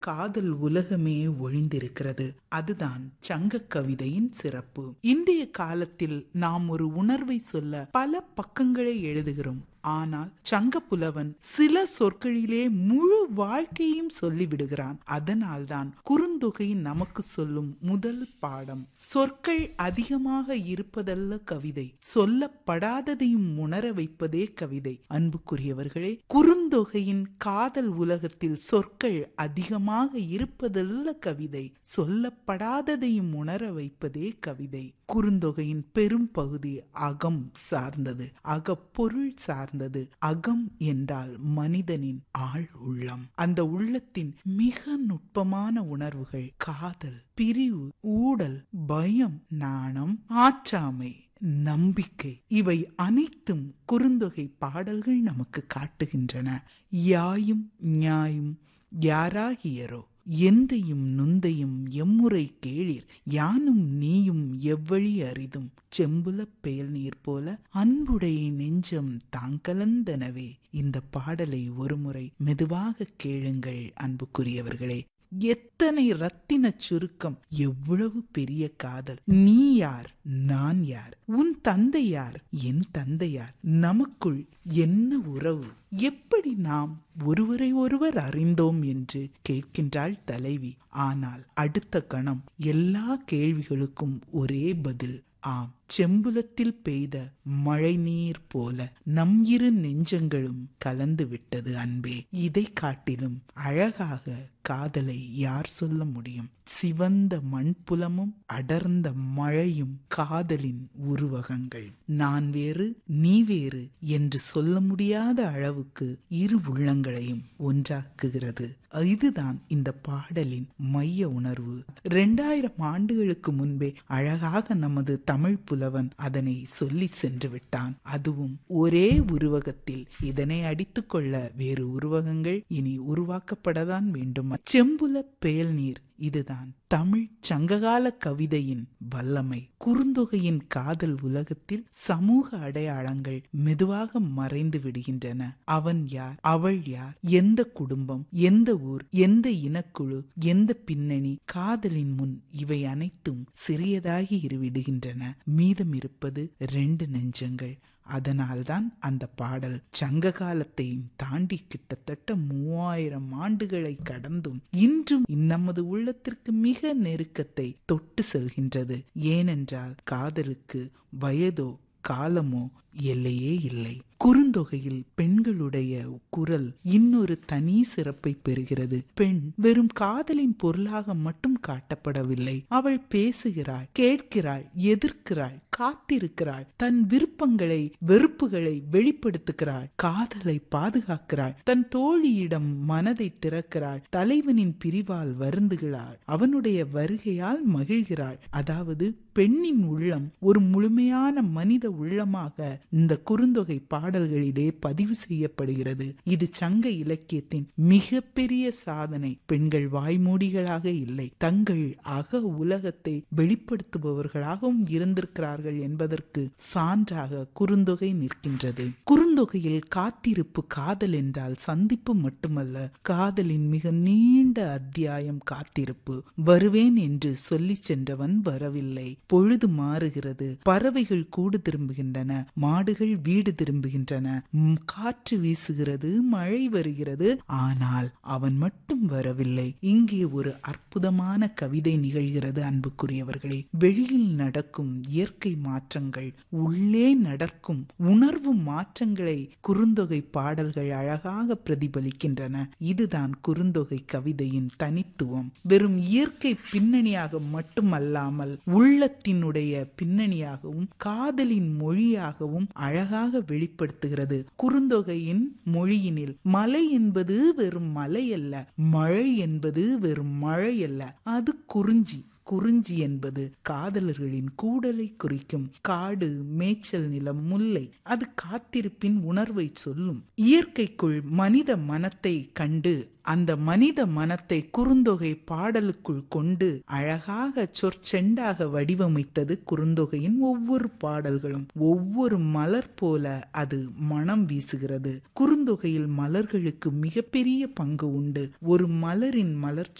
காதல் உலகமே ஒழிந்திருக்கிறது அதுதான் சங்க கவிதையின் சிறப்பு இன்றைய காலத்தில் நாம் ஒரு உணர்வை சொல்ல பல பக்கங்களை எழுதுகிறோம் ஆனால் சங்கப்புலவன் சில சொற்களிலே முழு வாழ்க்கையும் சொல்லிவிடுகிறான் அதனால்தான் குறுந்தொகை நமக்கு சொல்லும் முதல் பாடம் சொற்கள் அதிகமாக இருப்பதல்ல கவிதை சொல்லப்படாததையும் உணர வைப்பதே கவிதை அன்புக்குரியவர்களே குறுந்தொகையின் காதல் உலகத்தில் சொற்கள் அதிகமாக இருப்பதல்ல கவிதை சொல்லப்படாததையும் உணர வைப்பதே கவிதை குறுந்தொகையின் பெரும் பகுதி அகம் சார்ந்தது அகப்பொருள் சார்ந்தது அகம் என்றால் மனிதனின் ஆள் உள்ளம் அந்த உள்ளத்தின் மிக நுட்பமான உணர்வுகள் காதல் பிரிவு ஊடல் பயம் நாணம் ஆற்றாமை நம்பிக்கை இவை அனைத்தும் குறுந்தொகை பாடல்கள் நமக்கு காட்டுகின்றன யாயும் நியாயும் யாராகியரோ எந்தையும் நுந்தையும் எம்முறை கேளீர் யானும் நீயும் எவ்வழி அரிதும் செம்புல பெயல் நீர் போல அன்புடைய நெஞ்சம் தாங்கலந்தனவே இந்த பாடலை ஒருமுறை மெதுவாக கேளுங்கள் அன்புக்குரியவர்களே எத்தனை ரத்தின சுருக்கம் எவ்வளவு பெரிய காதல் நீ யார் நான் யார் உன் தந்தை யார் என் தந்தை யார் நமக்குள் என்ன உறவு எப்படி நாம் ஒருவரை ஒருவர் அறிந்தோம் என்று கேட்கின்றாள் தலைவி ஆனால் அடுத்த கணம் எல்லா கேள்விகளுக்கும் ஒரே பதில் ஆம் செம்புலத்தில் பெய்த மழை நீர் போல நம் இரு நெஞ்சங்களும் கலந்து விட்டது அன்பே இதை காட்டிலும் அழகாக காதலை யார் சொல்ல முடியும் சிவந்த மண்புலமும் அடர்ந்த மழையும் காதலின் உருவகங்கள் நான் வேறு நீ வேறு என்று சொல்ல முடியாத அளவுக்கு இரு உள்ளங்களையும் ஒன்றாக்குகிறது இதுதான் இந்த பாடலின் மைய உணர்வு இரண்டாயிரம் ஆண்டுகளுக்கு முன்பே அழகாக நமது தமிழ் புலவன் அதனை சொல்லி சென்று விட்டான் அதுவும் ஒரே உருவகத்தில் இதனை அடித்துக்கொள்ள வேறு உருவகங்கள் இனி உருவாக்கப்படதான் வேண்டும் செம்புல பெயல் நீர் இதுதான் தமிழ் சங்ககால கவிதையின் வல்லமை குறுந்தொகையின் காதல் உலகத்தில் சமூக அடையாளங்கள் மெதுவாக மறைந்து விடுகின்றன அவன் யார் அவள் யார் எந்த குடும்பம் எந்த ஊர் எந்த இனக்குழு எந்த பின்னணி காதலின் முன் இவை அனைத்தும் சிறியதாகி இருவிடுகின்றன மீதம் இருப்பது ரெண்டு நெஞ்சங்கள் அதனால்தான் அந்த பாடல் சங்க காலத்தையும் தாண்டி கிட்டத்தட்ட மூவாயிரம் ஆண்டுகளை கடந்தும் இன்றும் நமது உள்ளத்திற்கு மிக நெருக்கத்தை தொட்டு செல்கின்றது ஏனென்றால் காதலுக்கு வயதோ காலமோ எல்லையே இல்லை குறுந்தொகையில் பெண்களுடைய குரல் இன்னொரு தனி சிறப்பை பெறுகிறது பெண் வெறும் காதலின் பொருளாக மட்டும் காட்டப்படவில்லை அவள் பேசுகிறாள் கேட்கிறாள் எதிர்க்கிறாள் காத்திருக்கிறாள் தன் விருப்பங்களை வெறுப்புகளை வெளிப்படுத்துகிறாள் காதலை பாதுகாக்கிறாள் தன் தோழியிடம் மனதை திறக்கிறாள் தலைவனின் பிரிவால் வருந்துகிறாள் அவனுடைய வருகையால் மகிழ்கிறாள் அதாவது பெண்ணின் உள்ளம் ஒரு முழுமையான மனித உள்ளமாக இந்த குறுந்தொகை பாடல்களிலே பதிவு செய்யப்படுகிறது இது சங்க இலக்கியத்தின் மிகப்பெரிய சாதனை பெண்கள் வாய்மூடிகளாக இல்லை தங்கள் அக உலகத்தை வெளிப்படுத்துபவர்களாகவும் இருந்திருக்கிறார்கள் என்பதற்கு சான்றாக குறுந்தொகை நிற்கின்றது குறுந்தொகையில் காத்திருப்பு காதல் என்றால் சந்திப்பு மட்டுமல்ல காதலின் மிக நீண்ட அத்தியாயம் காத்திருப்பு வருவேன் என்று சொல்லி சென்றவன் வரவில்லை பொழுது மாறுகிறது பறவைகள் கூடு திரும்புகின்றன மாடுகள் வீடு திரும்புகின்றன காற்று வீசுகிறது மழை வருகிறது ஆனால் அவன் மட்டும் வரவில்லை இங்கே ஒரு அற்புதமான கவிதை நிகழ்கிறது அன்புக்குரியவர்களே வெளியில் நடக்கும் இயற்கை மாற்றங்கள் உள்ளே நடக்கும் உணர்வு மாற்றங்களை குறுந்தொகை பாடல்கள் அழகாக பிரதிபலிக்கின்றன இதுதான் குறுந்தொகை கவிதையின் தனித்துவம் வெறும் இயற்கை பின்னணியாக மட்டுமல்லாமல் உள்ளத்தினுடைய பின்னணியாகவும் காதலின் மொழியாகவும் அழகாக வெளிப்படுத்துகிறது குறுந்தொகையின் மொழியினில் மலை என்பது வெறும் மலை அல்ல மழை என்பது வெறும் மழை அல்ல அது குறிஞ்சி குறிஞ்சி என்பது காதலர்களின் கூடலை குறிக்கும் காடு மேய்ச்சல் நிலம் முல்லை அது காத்திருப்பின் உணர்வை சொல்லும் இயற்கைக்குள் மனித மனத்தை கண்டு அந்த மனித மனத்தை குறுந்தொகை பாடலுக்குள் கொண்டு அழகாக சொற்செண்டாக வடிவமைத்தது குறுந்தொகையின் ஒவ்வொரு பாடல்களும் ஒவ்வொரு மலர் போல அது மனம் வீசுகிறது குறுந்தொகையில் மலர்களுக்கு மிகப்பெரிய பங்கு உண்டு ஒரு மலரின் மலர்ச்சி